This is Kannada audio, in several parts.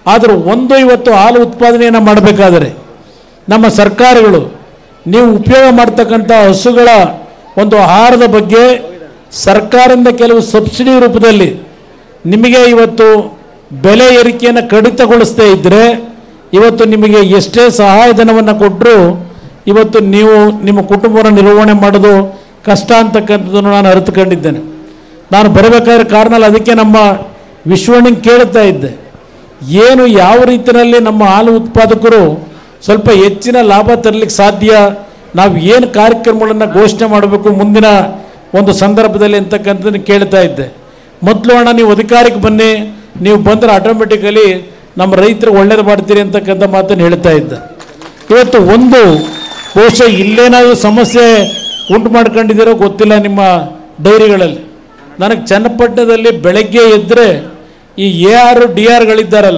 ಆದರೆ ಒಂದು ಇವತ್ತು ಹಾಲು ಉತ್ಪಾದನೆಯನ್ನು ಮಾಡಬೇಕಾದರೆ ನಮ್ಮ ಸರ್ಕಾರಗಳು ನೀವು ಉಪಯೋಗ ಮಾಡ್ತಕ್ಕಂಥ ಹಸುಗಳ ಒಂದು ಆಹಾರದ ಬಗ್ಗೆ ಸರ್ಕಾರದಿಂದ ಕೆಲವು ಸಬ್ಸಿಡಿ ರೂಪದಲ್ಲಿ ನಿಮಗೆ ಇವತ್ತು ಬೆಲೆ ಏರಿಕೆಯನ್ನು ಕಡಿತಗೊಳಿಸದೇ ಇದ್ದರೆ ಇವತ್ತು ನಿಮಗೆ ಎಷ್ಟೇ ಸಹಾಯಧನವನ್ನು ಕೊಟ್ಟರು ಇವತ್ತು ನೀವು ನಿಮ್ಮ ಕುಟುಂಬವನ್ನು ನಿರ್ವಹಣೆ ಮಾಡೋದು ಕಷ್ಟ ಅಂತಕ್ಕಂಥದ್ದನ್ನು ನಾನು ಅರಿತುಕೊಂಡಿದ್ದೇನೆ ನಾನು ಬರಬೇಕಾದ್ರೆ ಕಾರಣಲ್ಲಿ ಅದಕ್ಕೆ ನಮ್ಮ ವಿಶ್ವಣಿಗೆ ಕೇಳುತ್ತಾ ಇದ್ದೆ ಏನು ಯಾವ ರೀತಿಯಲ್ಲಿ ನಮ್ಮ ಹಾಲು ಉತ್ಪಾದಕರು ಸ್ವಲ್ಪ ಹೆಚ್ಚಿನ ಲಾಭ ತರಲಿಕ್ಕೆ ಸಾಧ್ಯ ನಾವು ಏನು ಕಾರ್ಯಕ್ರಮಗಳನ್ನು ಘೋಷಣೆ ಮಾಡಬೇಕು ಮುಂದಿನ ಒಂದು ಸಂದರ್ಭದಲ್ಲಿ ಅಂತಕ್ಕಂಥದ್ದನ್ನು ಕೇಳ್ತಾ ಇದ್ದೆ ಮೊದಲು ಹಣ ನೀವು ಅಧಿಕಾರಕ್ಕೆ ಬನ್ನಿ ನೀವು ಬಂದರೆ ಆಟೋಮೆಟಿಕಲಿ ನಮ್ಮ ರೈತರಿಗೆ ಒಳ್ಳೇದು ಮಾಡ್ತೀರಿ ಅಂತಕ್ಕಂಥ ಮಾತನ್ನು ಹೇಳ್ತಾ ಇದ್ದೆ ಇವತ್ತು ಒಂದು ಬಹುಶಃ ಇಲ್ಲೇನಾದರೂ ಸಮಸ್ಯೆ ಉಂಟು ಮಾಡ್ಕೊಂಡಿದ್ದೀರೋ ಗೊತ್ತಿಲ್ಲ ನಿಮ್ಮ ಡೈರಿಗಳಲ್ಲಿ ನನಗೆ ಚನ್ನಪಟ್ಟಣದಲ್ಲಿ ಬೆಳಗ್ಗೆ ಎದ್ದರೆ ಈ ಎ ಆರ್ ಡಿ ಆರ್ಗಳಿದ್ದಾರಲ್ಲ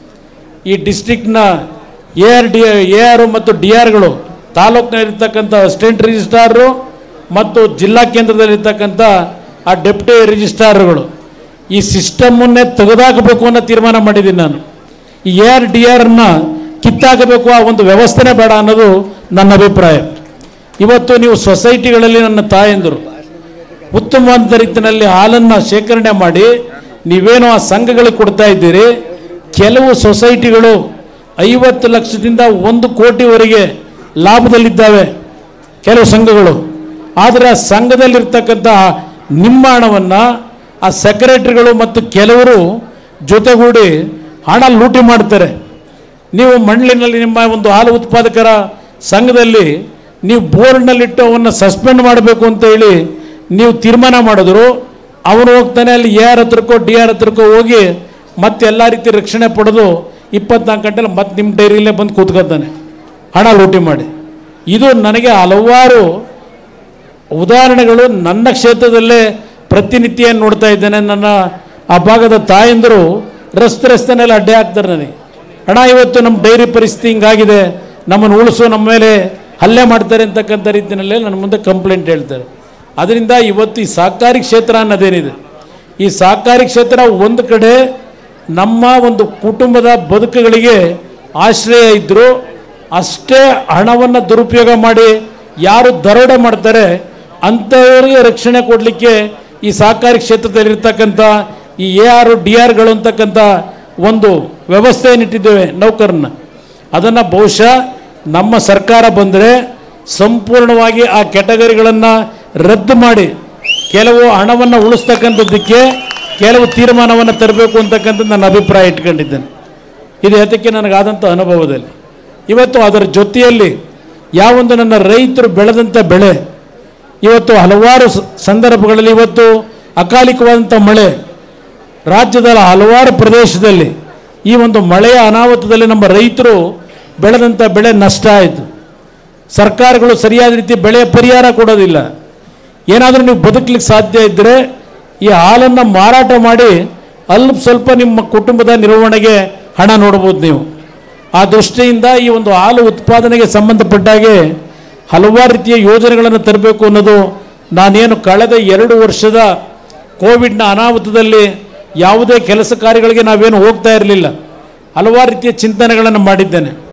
ಈ ಡಿಸ್ಟ್ರಿಕ್ಟ್ನ A R D A R ಮತ್ತು ಡಿ ಆರ್ಗಳು ತಾಲೂಕಿನಲ್ಲಿರ್ತಕ್ಕಂಥ ಅಸಿಸ್ಟೆಂಟ್ ರಿಜಿಸ್ಟ್ರಾರು ಮತ್ತು ಜಿಲ್ಲಾ ಕೇಂದ್ರದಲ್ಲಿರ್ತಕ್ಕಂಥ ಆ ಡೆಪ್ಟಿ ರಿಜಿಸ್ಟ್ರಾರ್ಗಳು ಈ ಸಿಸ್ಟಮನ್ನೇ ತೆಗೆದಾಕಬೇಕು ಅನ್ನೋ ತೀರ್ಮಾನ ಮಾಡಿದ್ದೀನಿ ನಾನು ಈ ಎ ಆರ್ ಡಿ ಆರ್ನ ಕಿತ್ತಾಕಬೇಕು ಆ ಒಂದು ವ್ಯವಸ್ಥೆನೇ ಬೇಡ ಅನ್ನೋದು ನನ್ನ ಅಭಿಪ್ರಾಯ ಇವತ್ತು ನೀವು ಸೊಸೈಟಿಗಳಲ್ಲಿ ನನ್ನ ತಾಯಂದರು ಉತ್ತಮವಾದ ರೀತಿಯಲ್ಲಿ ಹಾಲನ್ನು ಶೇಖರಣೆ ಮಾಡಿ ನೀವೇನು ಆ ಸಂಘಗಳಿಗೆ ಕೊಡ್ತಾ ಇದ್ದೀರಿ ಕೆಲವು ಸೊಸೈಟಿಗಳು ಐವತ್ತು ಲಕ್ಷದಿಂದ ಒಂದು ಕೋಟಿವರೆಗೆ ಲಾಭದಲ್ಲಿದ್ದಾವೆ ಕೆಲವು ಸಂಘಗಳು ಆದರೆ ಆ ಸಂಘದಲ್ಲಿರ್ತಕ್ಕಂಥ ನಿಮ್ಮ ಹಣವನ್ನು ಆ ಸೆಕ್ರೆಟರಿಗಳು ಮತ್ತು ಕೆಲವರು ಜೊತೆಗೂಡಿ ಹಣ ಲೂಟಿ ಮಾಡ್ತಾರೆ ನೀವು ಮಂಡಳಿನಲ್ಲಿ ನಿಮ್ಮ ಒಂದು ಹಾಲು ಉತ್ಪಾದಕರ ಸಂಘದಲ್ಲಿ ನೀವು ಬೋರ್ಡ್ನಲ್ಲಿಟ್ಟು ಅವನ್ನು ಸಸ್ಪೆಂಡ್ ಮಾಡಬೇಕು ಅಂತ ಹೇಳಿ ನೀವು ತೀರ್ಮಾನ ಮಾಡಿದ್ರು ಅವನು ಹೋಗ್ತಾನೆ ಅಲ್ಲಿ ಎ ಆರ್ ಹತ್ರಕ್ಕೋ ಡಿ ಆರ್ ಹತ್ರಕ್ಕೋ ಹೋಗಿ ಮತ್ತೆ ಎಲ್ಲ ರೀತಿ ರಕ್ಷಣೆ ಪಡೆದು ಇಪ್ಪತ್ನಾಲ್ಕು ಗಂಟೆಲಿ ಮತ್ತೆ ನಿಮ್ಮ ಡೈರಿಯಲ್ಲೇ ಬಂದು ಕೂತ್ಕೊತಾನೆ ಹಣ ಲೂಟಿ ಮಾಡಿ ಇದು ನನಗೆ ಹಲವಾರು ಉದಾಹರಣೆಗಳು ನನ್ನ ಕ್ಷೇತ್ರದಲ್ಲೇ ಪ್ರತಿನಿತ್ಯ ನೋಡ್ತಾ ಇದ್ದೇನೆ ನನ್ನ ಆ ಭಾಗದ ತಾಯಂದರು ರಸ್ತೆ ರಸ್ತೆನೆಲ್ಲ ಅಡ್ಡೆ ಹಾಕ್ತಾರೆ ನನಗೆ ಹಣ ಇವತ್ತು ನಮ್ಮ ಡೈರಿ ಪರಿಸ್ಥಿತಿ ಹಿಂಗಾಗಿದೆ ನಮ್ಮನ್ನು ಉಳಿಸು ನಮ್ಮ ಮೇಲೆ ಹಲ್ಲೆ ಮಾಡ್ತಾರೆ ಅಂತಕ್ಕಂಥ ರೀತಿಯಲ್ಲೇ ನನ್ನ ಮುಂದೆ ಕಂಪ್ಲೇಂಟ್ ಹೇಳ್ತಾರೆ ಅದರಿಂದ ಇವತ್ತು ಈ ಸಹಕಾರಿ ಕ್ಷೇತ್ರ ಅನ್ನೋದೇನಿದೆ ಈ ಸಹಕಾರಿ ಕ್ಷೇತ್ರ ಒಂದು ಕಡೆ ನಮ್ಮ ಒಂದು ಕುಟುಂಬದ ಬದುಕುಗಳಿಗೆ ಆಶ್ರಯ ಇದ್ದರೂ ಅಷ್ಟೇ ಹಣವನ್ನು ದುರುಪಯೋಗ ಮಾಡಿ ಯಾರು ದರೋಡೆ ಮಾಡ್ತಾರೆ ಅಂಥವರಿಗೆ ರಕ್ಷಣೆ ಕೊಡಲಿಕ್ಕೆ ಈ ಸಹಕಾರಿ ಕ್ಷೇತ್ರದಲ್ಲಿರ್ತಕ್ಕಂಥ ಈ ಎ ಆರ್ ಡಿ ಆರ್ಗಳು ಅಂತಕ್ಕಂಥ ಒಂದು ವ್ಯವಸ್ಥೆಯನ್ನಿಟ್ಟಿದ್ದೇವೆ ನೌಕರನ್ನ ಅದನ್ನು ಬಹುಶಃ ನಮ್ಮ ಸರ್ಕಾರ ಬಂದರೆ ಸಂಪೂರ್ಣವಾಗಿ ಆ ಕೆಟಗರಿಗಳನ್ನು ರದ್ದು ಮಾಡಿ ಕೆಲವು ಹಣವನ್ನು ಉಳಿಸ್ತಕ್ಕಂಥದ್ದಕ್ಕೆ ಕೆಲವು ತೀರ್ಮಾನವನ್ನು ತರಬೇಕು ಅಂತಕ್ಕಂಥದ್ದು ನನ್ನ ಅಭಿಪ್ರಾಯ ಇಟ್ಕೊಂಡಿದ್ದೇನೆ ಇದು ಅದಕ್ಕೆ ನನಗಾದಂಥ ಅನುಭವದಲ್ಲಿ ಇವತ್ತು ಅದರ ಜೊತೆಯಲ್ಲಿ ಯಾವೊಂದು ನನ್ನ ರೈತರು ಬೆಳೆದಂಥ ಬೆಳೆ ಇವತ್ತು ಹಲವಾರು ಸ- ಸಂದರ್ಭಗಳಲ್ಲಿ ಇವತ್ತು ಅಕಾಲಿಕವಾದಂಥ ಮಳೆ ರಾಜ್ಯದ ಹಲವಾರು ಪ್ರದೇಶದಲ್ಲಿ ಈ ಒಂದು ಮಳೆಯ ಅನಾಹುತದಲ್ಲಿ ನಮ್ಮ ರೈತರು ಬೆಳೆದಂಥ ಬೆಳೆ ನಷ್ಟ ಆಯಿತು ಸರ್ಕಾರಗಳು ಸರಿಯಾದ ರೀತಿ ಬೆಳೆ ಪರಿಹಾರ ಕೊಡೋದಿಲ್ಲ ಏನಾದರೂ ನೀವು ಬದುಕಲಿಕ್ಕೆ ಸಾಧ್ಯ ಇದ್ದರೆ ಈ ಹಾಲನ್ನು ಮಾರಾಟ ಮಾಡಿ ಅಲ್ಪ ಸ್ವಲ್ಪ ನಿಮ್ಮ ಕುಟುಂಬದ ನಿರ್ವಹಣೆಗೆ ಹಣ ನೋಡ್ಬೋದು ನೀವು ಆ ದೃಷ್ಟಿಯಿಂದ ಈ ಒಂದು ಹಾಲು ಉತ್ಪಾದನೆಗೆ ಸಂಬಂಧಪಟ್ಟಾಗೆ ಹಲವಾರು ರೀತಿಯ ಯೋಜನೆಗಳನ್ನು ತರಬೇಕು ಅನ್ನೋದು ನಾನೇನು ಕಳೆದ ಎರಡು ವರ್ಷದ ಕೋವಿಡ್ನ ಅನಾಹುತದಲ್ಲಿ ಯಾವುದೇ ಕೆಲಸ ಕಾರ್ಯಗಳಿಗೆ ನಾವೇನು ಹೋಗ್ತಾ ಇರಲಿಲ್ಲ ಹಲವಾರು ರೀತಿಯ ಚಿಂತನೆಗಳನ್ನು ಮಾಡಿದ್ದೇನೆ